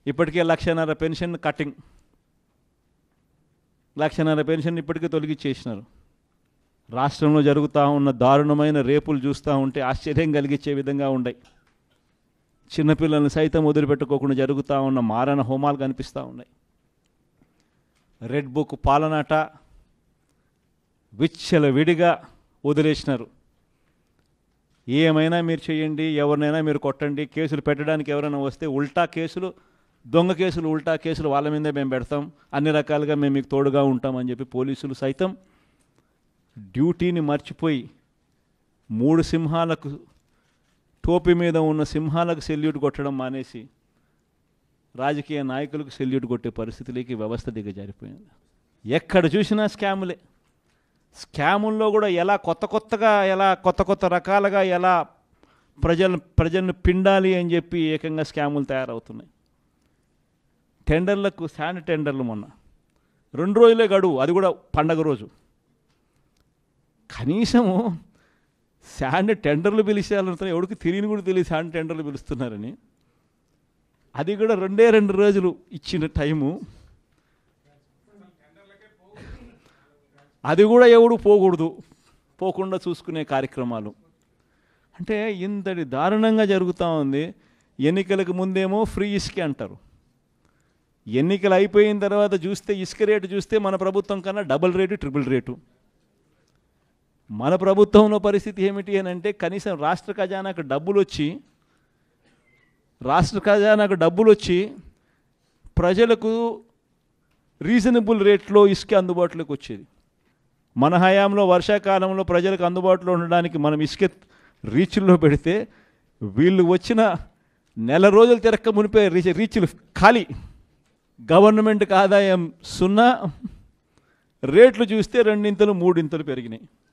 ఇప్పటికే లక్షన్నర pension cutting లక్షన్నర పెన్షన్ ఇప్పటికే తొలగిచ్చేసినారు రాష్ట్రంలో జరుగుతూ ఉన్న దారుణమైన రేపులు చూస్తూ ఉంటే ఆశ్చర్యం కలిగించే విధంగా ఉన్నాయి చిన్నపిల్లల్ని సైతం వదిలిపెట్టుకోకుండా జరుగుతూ ఉన్న మారణ హోమాలు కనిపిస్తూ ఉన్నాయి రెడ్ బుక్ పాలనాట విచ్చల విడిగా వదిలేసినారు ఏమైనా మీరు చేయండి ఎవరినైనా మీరు కొట్టండి కేసులు పెట్టడానికి ఎవరైనా వస్తే ఉల్టా కేసులు దొంగ కేసులు ఉల్టా కేసులు వాళ్ళ మీదే మేము పెడతాం అన్ని రకాలుగా మేము మీకు తోడుగా ఉంటామని చెప్పి పోలీసులు సైతం డ్యూటీని మర్చిపోయి మూడు సింహాలకు టోపీ మీద ఉన్న సింహాలకు సెల్యూట్ కొట్టడం మానేసి రాజకీయ నాయకులకు సెల్యూట్ కొట్టే పరిస్థితిలోకి వ్యవస్థ దిగజారిపోయింది ఎక్కడ చూసినా స్కాములే స్కాముల్లో కూడా ఎలా కొత్త కొత్తగా ఎలా కొత్త కొత్త రకాలుగా ఎలా ప్రజలు ప్రజలను పిండాలి అని చెప్పి ఏకంగా స్కాములు తయారవుతున్నాయి టెండర్లకు శాండ్ టెండర్లు మొన్న రెండు రోజులే గడువు అది కూడా పండగ రోజు కనీసము శాండ్ టెండర్లు పిలిచేయాలంటే ఎవరికి తెలియని కూడా తెలియదు శాండ్ టెండర్లు పిలుస్తున్నారని అది కూడా రెండే రెండు రోజులు ఇచ్చిన టైము అది కూడా ఎవడు పోకూడదు పోకుండా చూసుకునే కార్యక్రమాలు అంటే ఇంతటి దారుణంగా జరుగుతూ ఉంది ఎన్నికలకు ముందేమో ఫ్రీ ఇసుకే అంటారు ఎన్నికలు అయిపోయిన తర్వాత చూస్తే ఇసుక రేటు చూస్తే మన ప్రభుత్వం కన్నా డబుల్ రేటు ట్రిపుల్ రేటు మన ప్రభుత్వంలో పరిస్థితి ఏమిటి అని అంటే కనీసం రాష్ట్ర ఖజానాకు డబ్బులు వచ్చి రాష్ట్ర ఖజానాకు డబ్బులు వచ్చి ప్రజలకు రీజనబుల్ రేట్లో ఇసుక అందుబాటులోకి వచ్చేది మన హయాంలో వర్షాకాలంలో ప్రజలకు అందుబాటులో ఉండడానికి మనం ఇసుక రీచ్ల్లో పెడితే వీళ్ళు వచ్చిన నెల రోజులు తిరక్క మునిపే రీచ్ రీచ్లు ఖాళీ గవర్నమెంట్కి ఆదాయం సున్నా రేట్లు చూస్తే రెండింతలు మూడింతలు పెరిగినాయి